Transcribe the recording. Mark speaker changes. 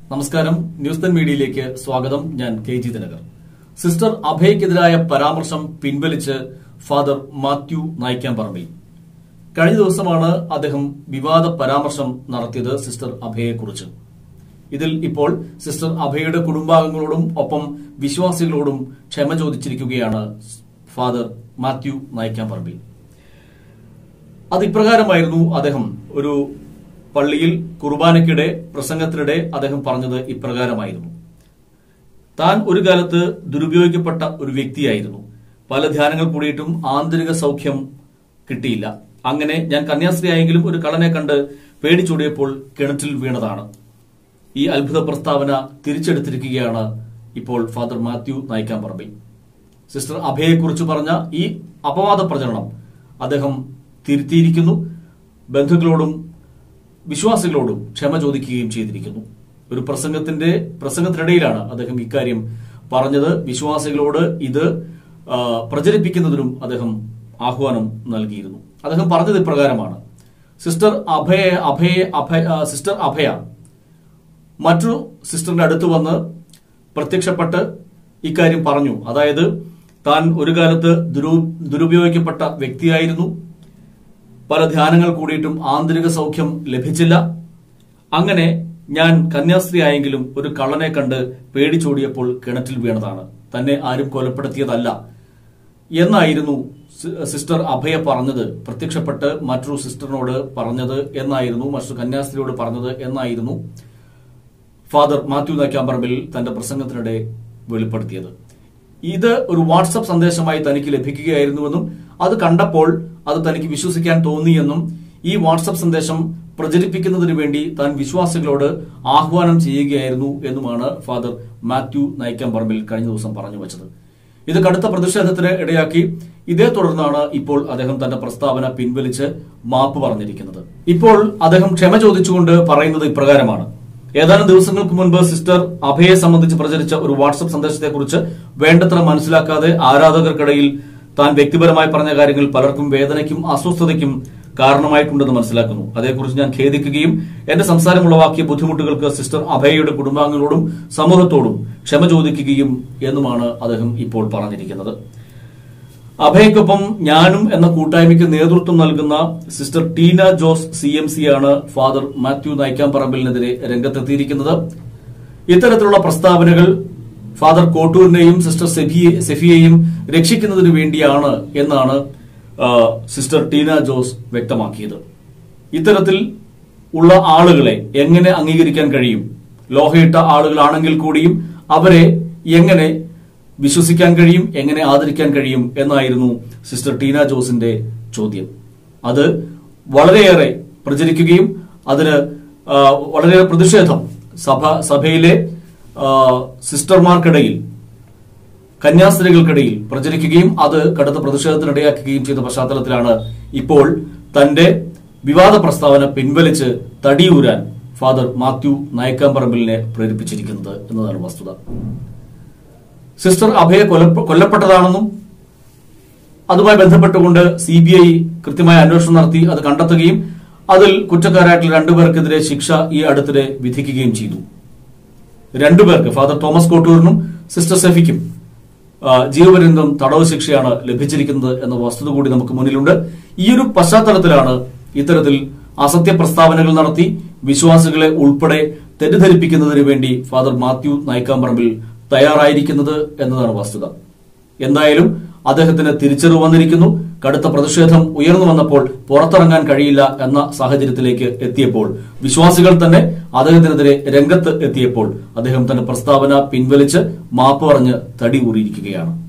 Speaker 1: നമസ്കാരം news then മീഡിയയിലേക്ക് സ്വാഗതം ഞാൻ കെ ജി ദിനകർ സിസ്റ്റർ അഭയക്കെതിരായ പരാമർശം പിൻവലിച്ച് ഫാദർ മാത്യു നായിക്കാമ്പറമ്പിൽ കഴിഞ്ഞ ദിവസമാണ് അദ്ദേഹം വിവാദ പരാമർശം നടത്തിയത് സിസ്റ്റർ അഭയെക്കുറിച്ച് ഇതിൽ ഇപ്പോൾ സിസ്റ്റർ അഭയുടെ കുടുംബാംഗങ്ങളോടും ഒപ്പം വിശ്വാസികളോടും ക്ഷമ ചോദിച്ചിരിക്കുകയാണ് ഫാദർ മാത്യു നായിക്കാമ്പറമ്പിൽ അത് ഇപ്രകാരമായിരുന്നു അദ്ദേഹം ഒരു പള്ളിയിൽ കുർബാനയ്ക്കിടെ പ്രസംഗത്തിനിടെ അദ്ദേഹം പറഞ്ഞത് ഇപ്രകാരമായിരുന്നു താൻ ഒരു കാലത്ത് ദുരുപയോഗിക്കപ്പെട്ട ഒരു വ്യക്തിയായിരുന്നു പല ധ്യാനങ്ങൾ കൂടിയിട്ടും ആന്തരിക സൗഖ്യം കിട്ടിയില്ല അങ്ങനെ ഞാൻ കന്യാസ്ത്രീയായെങ്കിലും ഒരു കള്ളനെ കണ്ട് പേടിച്ചോടിയപ്പോൾ കിണറ്റിൽ വീണതാണ് ഈ അത്ഭുത പ്രസ്താവന തിരിച്ചെടുത്തിരിക്കുകയാണ് ഇപ്പോൾ father Mathew Naickamparambil sister അഭയെക്കുറിച്ച് പറഞ്ഞ ഈ അപവാദ പ്രചരണം അദ്ദേഹം തിരുത്തിയിരിക്കുന്നു ബന്ധുക്കളോടും വിശ്വാസികളോടും ക്ഷമ ചോദിക്കുകയും ചെയ്തിരിക്കുന്നു ഒരു പ്രസംഗത്തിന്റെ പ്രസംഗത്തിനിടയിലാണ് അദ്ദേഹം ഇക്കാര്യം പറഞ്ഞത് വിശ്വാസികളോട് ഇത് ആ, പ്രചരിപ്പിക്കുന്നതിനും അദ്ദേഹം ആഹ്വാനം നൽകിയിരുന്നു അദ്ദേഹം പറഞ്ഞത് ഇപ്രകാരമാണ് സിസ്റ്റർ അഭയ അഭയ അഭയ ആ, സിസ്റ്റർ അഭയ മറ്റൊരു സിസ്റ്ററിന്റെ അടുത്ത് വന്ന് പ്രത്യക്ഷപ്പെട്ട് ഇക്കാര്യം പറഞ്ഞു അതായത് താൻ ഒരു കാലത്ത് ദുരു ദുരുപയോഗിക്കപ്പെട്ട വ്യക്തിയായിരുന്നു പല ധ്യാനങ്ങൾ കൂടിയിട്ടും ആന്തരിക സൗഖ്യം ലഭിച്ചില്ല അങ്ങനെ ഞാൻ കന്യാസ്ത്രീ ആയെങ്കിലും ഒരു കള്ളനെ കണ്ട് പേടിച്ചോടിയപ്പോൾ കിണറ്റിൽ വീണതാണ് തന്നെ ആരും കൊലപ്പെടുത്തിയതല്ല എന്നായിരുന്നു സി- സിസ്റ്റർ അഭയ പറഞ്ഞത് പ്രത്യക്ഷപ്പെട്ട് മറ്റൊരു സിസ്റ്ററിനോട് പറഞ്ഞത് എന്നായിരുന്നു മറ്റൊരു കന്യാസ്ത്രീയോട് പറഞ്ഞത് എന്നായിരുന്നു ഫാദർ മാത്യു നാക്കാമ്പറമ്പിൽ തന്റെ പ്രസംഗത്തിനിടെ വെളിപ്പെടുത്തിയത് ഇത് ഒരു വാട്സപ്പ് സന്ദേശമായി തനിക്ക് ലഭിക്കുകയായിരുന്നുവെന്നും അത് കണ്ടപ്പോൾ അത് തനിക്ക് വിശ്വസിക്കാൻ തോന്നിയെന്നും ഈ വാട്സപ്പ് സന്ദേശം പ്രചരിപ്പിക്കുന്നതിന് വേണ്ടി താൻ വിശ്വാസികളോട് ആഹ്വാനം ചെയ്യുകയായിരുന്നു എന്നുമാണ് ഫാദർ മാത്യു നായിക്കാമ്പറമ്പിൽ കഴിഞ്ഞ ദിവസം പറഞ്ഞു വച്ചത് ഇത് കടുത്ത പ്രതിഷേധത്തിന് ഇടയാക്കി ഇതേ തുടർന്നാണ് ഇപ്പോൾ അദ്ദേഹം തന്റെ പ്രസ്താവന പിൻവലിച്ച് മാപ്പ് പറഞ്ഞിരിക്കുന്നത് ഇപ്പോൾ അദ്ദേഹം ക്ഷമ ചോദിച്ചുകൊണ്ട് പറയുന്നത് ഇപ്രകാരമാണ് ഏതാനും ദിവസങ്ങൾക്ക് മുൻപ് സിസ്റ്റർ അഭയെ സംബന്ധിച്ച് പ്രചരിച്ച ഒരു വാട്സപ്പ് സന്ദേശത്തെക്കുറിച്ച് വേണ്ടത്ര മനസ്സിലാക്കാതെ ആരാധകർക്കിടയിൽ താൻ വ്യക്തിപരമായി പറഞ്ഞ കാര്യങ്ങൾ പലർക്കും വേദനയ്ക്കും അസ്വസ്ഥതയ്ക്കും കാരണമായിട്ടുണ്ടെന്ന് മനസ്സിലാക്കുന്നു അതേക്കുറിച്ച് ഞാൻ ഖേദിക്കുകയും എന്റെ സംസാരം ഉളവാക്കിയ ബുദ്ധിമുട്ടുകൾക്ക് സിസ്റ്റർ അഭയയുടെ കുടുംബാംഗങ്ങളോടും സമൂഹത്തോടും ക്ഷമ ചോദിക്കുകയും എന്നുമാണ് അദ്ദേഹം ഇപ്പോൾ പറഞ്ഞിരിക്കുന്നത് അഭയക്കൊപ്പം ഞാനും എന്ന കൂട്ടായ്മയ്ക്ക് നേതൃത്വം നൽകുന്ന sister Tina Jose C M C ആണ് ഫാദർ മാത്യു നായിക്കാമ്പറമ്പിലിനെതിരെ രംഗത്തെത്തിയിരിക്കുന്നത് ഇത്തരത്തിലുള്ള പ്രസ്താവനകൾ ഫാദർ കോട്ടൂരിനെയും സിസ്റ്റർ സെഫിയെ- സെഫിയെയും രക്ഷിക്കുന്നതിന് വേണ്ടിയാണ് എന്നാണ് ആ, സിസ്റ്റർ ടീന ജോസ് വ്യക്തമാക്കിയത് ഇത്തരത്തിൽ ഉള്ള ആളുകളെ എങ്ങനെ അംഗീകരിക്കാൻ കഴിയും ലോഹയിട്ട ആളുകളാണെങ്കിൽ കൂടിയും അവരെ എങ്ങനെ വിശ്വസിക്കാൻ കഴിയും എങ്ങനെ ആദരിക്കാൻ കഴിയും എന്നായിരുന്നു സിസ്റ്റർ ടീന ജോസിന്റെ ചോദ്യം അത് വളരെയേറെ പ്രചരിക്കുകയും അതിന് ആ, വളരെയേറെ പ്രതിഷേധം സഭ സഭയിലെ ആ, സിസ്റ്റർമാർക്കിടയിൽ കന്യാസ്ത്രീകൾക്കിടയിൽ പ്രചരിക്കുകയും അത് കടുത്ത പ്രതിഷേധത്തിനിടയാക്കുകയും ചെയ്ത പശ്ചാത്തലത്തിലാണ് ഇപ്പോൾ തന്റെ വിവാദ പ്രസ്താവന പിൻവലിച്ച് തടിയൂരാൻ ഫാദർ മാത്യു നായക്കാമ്പറമ്പിലിനെ പ്രേരിപ്പിച്ചിരിക്കുന്നത് എന്നതാണ് വസ്തുത സിസ്റ്റർ അഭയ കൊലപ്പ- കൊല്ലപ്പെട്ടതാണെന്നും അതുമായി ബന്ധപ്പെട്ടുകൊണ്ട് സി ബി ഐ കൃത്യമായ അന്വേഷണം നടത്തി അത് കണ്ടെത്തുകയും അതിൽ കുറ്റക്കാരായിട്ടുള്ള രണ്ടുപേർക്കെതിരെ ശിക്ഷ ഈ അടുത്തിടെ വിധിക്കുകയും ചെയ്തു രണ്ടുപേർക്ക് ഫാദർ തോമസ് കോട്ടൂരിനും സിസ്റ്റർ സെഫിക്കും ആ, ജീവപര്യന്തം തടവ് ശിക്ഷയാണ് ലഭിച്ചിരിക്കുന്നത് എന്ന വസ്തുത കൂടി നമുക്ക് മുന്നിലുണ്ട് ഈ ഒരു പശ്ചാത്തലത്തിലാണ് ഇത്തരത്തിൽ അസത്യ പ്രസ്താവനകൾ നടത്തി വിശ്വാസികളെ ഉൾപ്പെടെ തെറ്റിദ്ധരിപ്പിക്കുന്നതിന് വേണ്ടി ഫാദർ മാത്യു നായിക്കാമ്പറമ്പിൽ തയ്യാറായിരിക്കുന്നത് എന്നതാണ് വസ്തുത എന്തായാലും അദ്ദേഹത്തിന് തിരിച്ചറിവ് വന്നിരിക്കുന്നു കടുത്ത പ്രതിഷേധം ഉയർന്നു വന്നപ്പോൾ പുറത്തിറങ്ങാൻ കഴിയില്ല എന്ന സാഹചര്യത്തിലേക്ക് എത്തിയപ്പോൾ വിശ്വാസികൾ തന്നെ അദ്ദേഹത്തിനെതിരെ രംഗത്ത് എത്തിയപ്പോൾ അദ്ദേഹം തന്റെ പ്രസ്താവന പിൻവലിച്ച് മാപ്പ് പറഞ്ഞ് തടി ഊറിയിരിക്കുകയാണ്